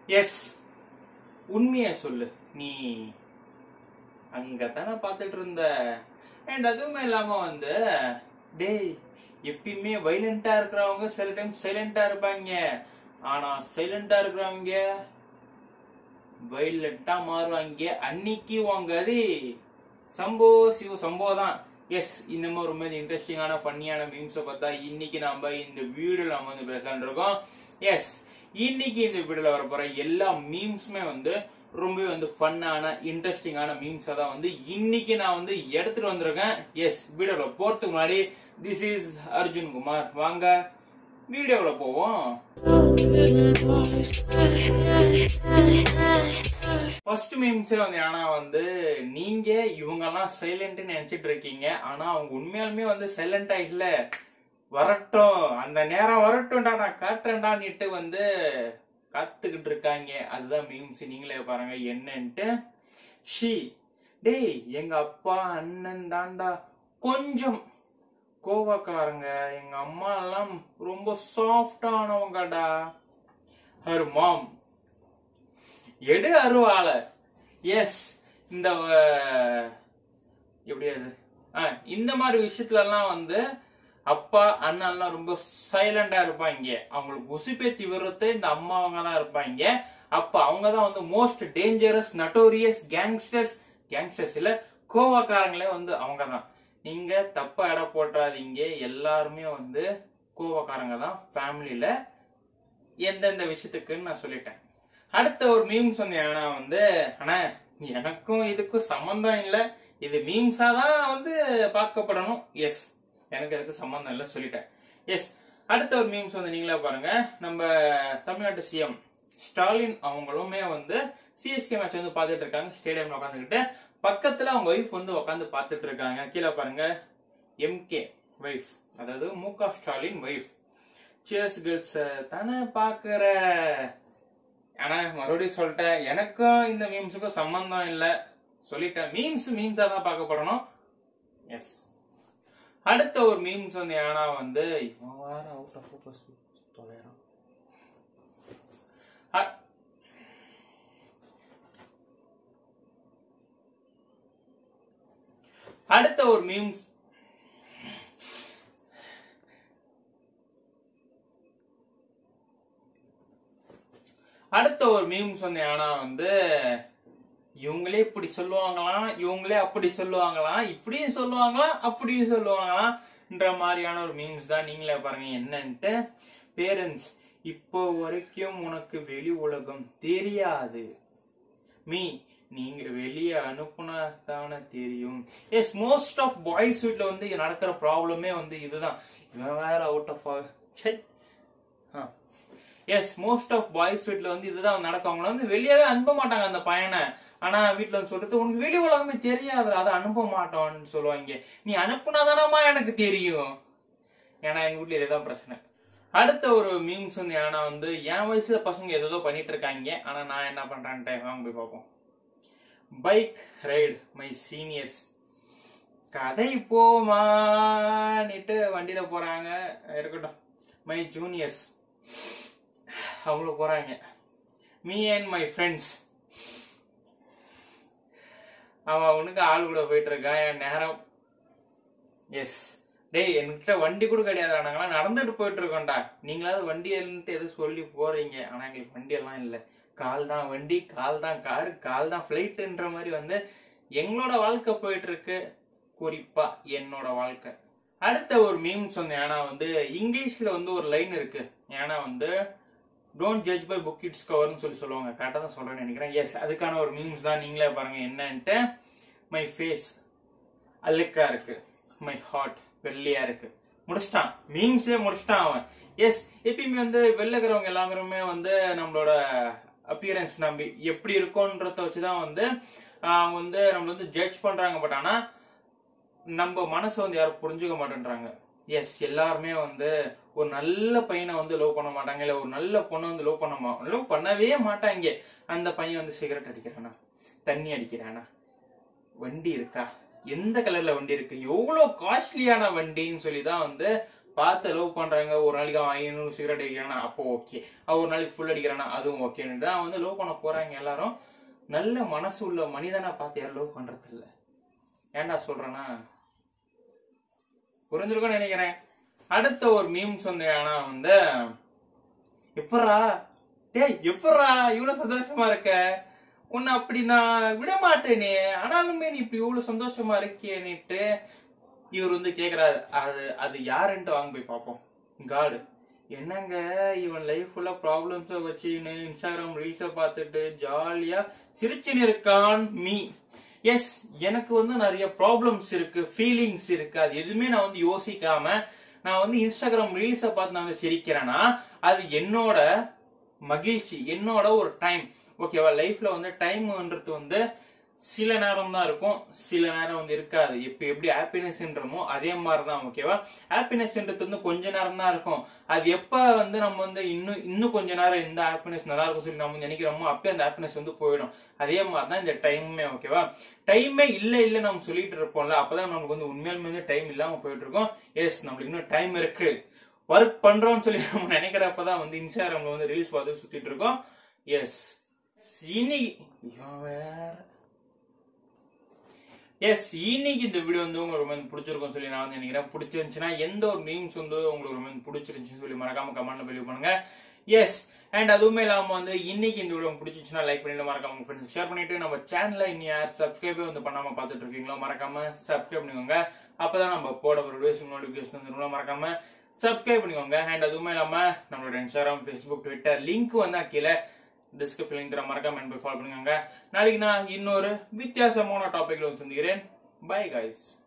S உண்மையை சொல்லு நீ அங்கதானே பார்த்துட்டு இருந்த அண்ட் அதுவுமே இல்லாம வந்து டேய் எப்பயுமே வைலண்டா இருக்கிறவங்க சில டைம் சைலண்டா இருப்பாங்க ஆனா சைலண்டா இருக்கிறவங்க வைலண்டா மாறுவாங்க அன்னைக்கு உங்க அது சம்போ சிவ சம்போ தான் எஸ் இந்த மாதிரி ரொம்ப இன்ட்ரெஸ்டிங்கான ஃபன்னியான மீம்ஸை பார்த்தா இன்னைக்கு நாம இந்த வீடியோல நம்ம வந்து பேசலாம்னு இருக்கோம் எஸ் இன்னைக்கு இந்த வீடியோல வர போற எல்லா மீம்ஸுமே வந்து ரொம்பவே வந்து ஃபன்னான இன்ட்ரெஸ்டிங்கான மீம்ஸா தான் வந்து இன்னைக்கு நான் வந்து எடுத்துட்டு வந்திருக்கேன் எஸ் வீடியோல போறதுக்கு முன்னாடி திஸ் இஸ் அர்ஜுன் குமார் வாங்க வீடியோல போவோம் ஃபர்ஸ்ட் மீம்ஸே வந்து ஆனா வந்து நீங்க இவங்க எல்லாம் சைலண்ட்னு நினைச்சிட்டு இருக்கீங்க ஆனா அவங்க உண்மையாலுமே வந்து சைலண்டா இல்ல வரட்டும் அந்த நேரம் வரட்டும்டா நான் காட்டுறேன்டான்னுட்டு வந்து காத்துக்கிட்டு இருக்காங்க அதுதான் மீம்ஸ் நீங்களே பாருங்க என்னன்ட்டு ஷி டேய் எங்க அப்பா அண்ணன் தாண்டா கொஞ்சம் கோவக்காரங்க எங்க அம்மா எல்லாம் ரொம்ப சாஃப்டானவங்கடா ஹர் மாம் எடு அருவாள எஸ் இந்த அஹ், எப்படி அது ஆ, இந்த மாதிரி விஷயத்துல எல்லாம் வந்து அப்பா அண்ணா எல்லாம் ரொம்ப சைலண்டா இருப்பாங்க அவங்களுக்கு உசுப்பேத்தி விடுறது இந்த அம்மாவங்க தான் இருப்பாங்க அப்ப அவங்க தான் வந்து most dangerous notorious gangsters gangsters இல்ல கோவக்காரங்களே வந்து அவங்க தான் நீங்க தப்பா எடை போட்டுறாதீங்க எல்லாருமே வந்து கோவக்காரங்க தான் ஃபேமிலியில எந்தெந்த விஷயத்துக்குன்னு நான் சொல்லிட்டேன் அடுத்த ஒரு மீம்ஸ் வந்து ஏன்னா வந்து ஆனா எனக்கும் இதுக்கும் சம்பந்தம் இல்ல இது மீம்ஸா தான் வந்து பார்க்கப்படணும் எஸ் எனக்கு அதுக்கு சம்பந்தம் இல்ல சொல்லிட்டேன் எஸ் அடுத்த ஒரு மீம்ஸ் வந்து நீங்களே பாருங்க நம்ம தமிழ்நாட்டு சிஎம் ஸ்டாலின் அவங்களுமே வந்து சிஎஸ்கே மேட்ச் வந்து பார்த்துட்டு இருக்காங்க ஸ்டேடியம்ல உட்காந்துக்கிட்டு பக்கத்துல அவங்க ஒய்ஃப் வந்து உட்காந்து பார்த்துட்டு இருக்காங்க கீழே பாருங்க எம்கே ஒய்ஃப் அதாவது மு க ஸ்டாலின் ஒய்ஃப் சியர்ஸ் கேர்ள்ஸ் தானே பாக்குற ஆனா மறுபடியும் சொல்லிட்டேன் எனக்கும் இந்த மீம்ஸுக்கும் சம்பந்தம் இல்ல சொல்லிட்டேன் மீம்ஸ் மீம்ஸா தான் பார்க்கப்படணும் எஸ் அடுத்த ஒரு மீம்ஸ் வந்து ஏன்னா வந்து இவன் வேற அவுட் ஆஃப் ஃபோக்கஸ் தொலைறான் அ- அடுத்த ஒரு மீம்ஸ் அடுத்த ஒரு மீம்ஸ் வந்து ஆனா வந்து இவங்களே இப்படி சொல்லுவாங்களாம் இவங்களே அப்படி சொல்லுவாங்களாம் இப்படியும் சொல்லுவாங்களாம் அப்படியும் சொல்லுவாங்களாம்ன்ற மாதிரியான ஒரு மீம்ஸ் தான் நீங்களே பாருங்க என்னன்ட்டு பேரண்ட்ஸ் இப்போ வரைக்கும் உனக்கு வெளி உலகம் தெரியாது மீ நீங்க வெளியே அனுப்புனா தானே தெரியும் எஸ் மோஸ்ட் ஆஃப் பாய்ஸ் வீட்ல வந்து நடக்கிற ப்ராப்ளமே வந்து இதுதான் இவன் வேற அவுட் ஆஃப் எஸ் மோஸ்ட் ஆஃப் பாய்ஸ் வீட்ல வந்து இதுதான் நடக்கும் அவங்கள வந்து வெளியவே அனுப்ப மாட்டாங்க அந்த பையனை ஆனா வீட்ல வந்து சொல்றது உனக்கு வெளி உலகமே தெரியாது அதை அனுப்ப மாட்டோம்னு சொல்லுவாங்க நீ அனுப்புனாதானமா எனக்கு தெரியும் ஏன்னா எங்க வீட்ல இதுதான் பிரச்சனை அடுத்த ஒரு மீம்ஸ் வந்து ஏன்னா வந்து என் வயசுல பசங்க ஏதோ பண்ணிட்டு இருக்காங்க ஆனா நான் என்ன பண்றேன்ட்டு வாங்க போய் பார்ப்போம் பைக் ரைடு மை சீனியர்ஸ் கதை போமான்னுட்டு வண்டியில போறாங்க இருக்கட்டும் மை ஜூனியர்ஸ் அவங்க போறாங்க மீ அண்ட் மை ஃப்ரெண்ட்ஸ் அவன் அவனுக்கு ஆள் கூட போயிட்டு இருக்கான் என் நேரம் எஸ் டேய் என்கிட்ட வண்டி கூட கிடையாது நாங்களாம் நடந்துட்டு போயிட்டு இருக்கோம்டா நீங்களாவது வண்டி இல்லைன்ட்டு எதுவும் சொல்லி போறீங்க ஆனா எங்களுக்கு வண்டி எல்லாம் இல்ல கால் தான் வண்டி கால் தான் கார் கால் தான் ஃபிளைட்டுன்ற மாதிரி வந்து எங்களோட வாழ்க்கை போயிட்டு இருக்கு குறிப்பா என்னோட வாழ்க்கை அடுத்த ஒரு மீம்ஸ் வந்து ஏன்னா வந்து இங்கிலீஷ்ல வந்து ஒரு லைன் இருக்கு ஏன்னா வந்து don't judge by book it's கவர்னு சொல்லி சொல்லுவாங்க கரெக்டாக தான் சொல்றேன்னு நினைக்கிறேன் எஸ் அதுக்கான ஒரு மீம்ஸ் தான் நீங்களே பாருங்க என்னன்ட்டு மை ஃபேஸ் அழுக்கா இருக்கு மை ஹார்ட் வெள்ளையா இருக்கு முடிச்சிட்டான் மீம்ஸ்லயே முடிச்சிட்டான் அவன் எஸ் எப்பயுமே வந்து வெள்ளைக்கிறவங்க எல்லாருமே வந்து நம்மளோட அப்பியரன்ஸ் நம்பி எப்படி இருக்கோன்றத வச்சுதான் வந்து ஆஹ், அவங்க வந்து நம்மள வந்து ஜட்ஜ் பண்றாங்க பட் ஆனா நம்ம மனசை வந்து யாரும் புரிஞ்சுக்க மாட்டேன்றாங்க எஸ் எல்லாருமே வந்து ஒரு நல்ல பையனை வந்து லவ் பண்ண மாட்டாங்க இல்ல ஒரு நல்ல பொண்ணை வந்து லவ் பண்ண மா லவ் பண்ணவே மாட்டாங்க அந்த பையன் வந்து சிகரெட் அடிக்கிறானா தண்ணி அடிக்கிறானா வண்டி இருக்கா எந்த கலர்ல வண்டி இருக்கு எவ்வளவு காஸ்ட்லியான வண்டின்னு சொல்லி தான் வந்து பார்த்து லவ் பண்றாங்க ஒரு நாளைக்கு அவன் ஐநூறு சிகரெட் அடிக்கிறானா அப்போ ஓகே அவன் ஒரு நாளைக்கு ஃபுல் அடிக்கிறானா அதுவும் ஓகேன்னு தான் வந்து லவ் பண்ண போறாங்க எல்லாரும் நல்ல மனசு உள்ள மனிதனா பார்த்து யாரும் லவ் பண்றது இல்ல ஏன்டா சொல்றேன்னா புரிஞ்சிருக்கும்னு நினைக்கிறேன் அடுத்த ஒரு மீம்ஸ் வந்து ஆனா வந்து எப்படா டேய் எப்படா இவ்வளவு சந்தோஷமா இருக்க உன்னை அப்படி நான் விட மாட்டேனே ஆனாலுமே நீ இப்படி இவ்வளவு சந்தோஷமா இருக்கியேன்னுட்டு இவர் வந்து கேக்குறாரு அது அது யாருன்ட்டு வாங்க போய் பார்ப்போம் காடு என்னங்க இவன் லைஃப் ஃபுல்லா ப்ராப்ளம்ஸ வச்சுன்னு இன்ஸ்டாகிராம் ரீல்ஸ பார்த்துட்டு ஜாலியா சிரிச்சுன்னு இருக்கான் மீ எஸ் எனக்கு வந்து நிறைய ப்ராப்ளம்ஸ் இருக்கு ஃபீலிங்ஸ் இருக்கு அது எதுவுமே நான் வந்து யோசிக்காம நான் வந்து இன்ஸ்டாகிராம் ரீல்ஸ பார்த்து நான் வந்து சிரிக்கிறேன்னா அது என்னோட மகிழ்ச்சி என்னோட ஒரு டைம் ஓகேவா லைஃப்ல வந்து டைம்ன்றது வந்து சில நேரம் தான் இருக்கும் சில நேரம் வந்து இருக்காது இப்ப எப்படி ஹாப்பினஸ்ன்றமோ அதே மாதிரி தான் ஓகேவா ஹாப்பினஸ்ன்றது வந்து கொஞ்ச நேரம் தான் இருக்கும் அது எப்ப வந்து நம்ம வந்து இன்னும் இன்னும் கொஞ்ச நேரம் இந்த ஹாப்பினஸ் நல்லா இருக்கும் சொல்லி நம்ம நினைக்கிறோமோ அப்பயே அந்த ஹாப்பினஸ் வந்து போயிடும் அதே மாதிரி தான் இந்த டைமே ஓகேவா டைமே இல்ல இல்ல நம்ம சொல்லிட்டு இருப்போம்ல அப்பதான் நமக்கு வந்து உண்மையாலுமே வந்து டைம் இல்லாம போயிட்டு இருக்கோம் எஸ் நம்மளுக்கு இன்னும் டைம் இருக்கு ஒர்க் பண்றோம்னு சொல்லி நம்ம நினைக்கிறப்பதான் வந்து இன்ஸ்டாகிராம்ல வந்து ரீல்ஸ் பார்த்து சுத்திட்டு இருக்கோம் எஸ் இன்னைக்கு இவன் வேற எஸ் இன்னைக்கு இந்த வீடியோ வந்து உங்களுக்கு ரொம்ப பிடிச்சிருக்கும் சொல்லி நான் வந்து நினைக்கிறேன் பிடிச்சிருந்துச்சுன்னா எந்த ஒரு மீம்ஸ் வந்து உங்களுக்கு ரொம்ப பிடிச்சிருந்துச்சுன்னு சொல்லி மறக்காம கமெண்ட்ல பதிவு பண்ணுங்க எஸ் அண்ட் அதுவுமே இல்லாம வந்து இன்னைக்கு இந்த வீடியோ பிடிச்சிச்சுன்னா லைக் பண்ணிட்டு மறக்காம உங்க ஃப்ரெண்ட்ஸ் ஷேர் பண்ணிட்டு நம்ம சேனல்ல இன்னும் யார் சப்ஸ்கிரைபே வந்து பண்ணாம பார்த்துட்டு இருக்கீங்களோ மறக்காம சப்ஸ்கிரைப் பண்ணிக்கோங்க அப்பதான் நம்ம போட ஒரு வீடியோஸ் நோட்டிபிகேஷன் வந்துடும் மறக்காம சப்ஸ்கிரைப் பண்ணிக்கோங்க அண்ட் அதுவுமே இல்லாம நம்மளோட இன்ஸ்டாகிராம் ஃபேஸ்புக் ட்விட்டர் லிங்க் வந்து கீழே டிஸ்கிரிப்ஷன் லிங்க் தர மறக்காம என்பதை ஃபாலோ பண்ணுங்க நாளைக்கு நான் இன்னொரு வித்தியாசமான டாபிக்ல வந்து சந்திக்கிறேன் பை கைஸ்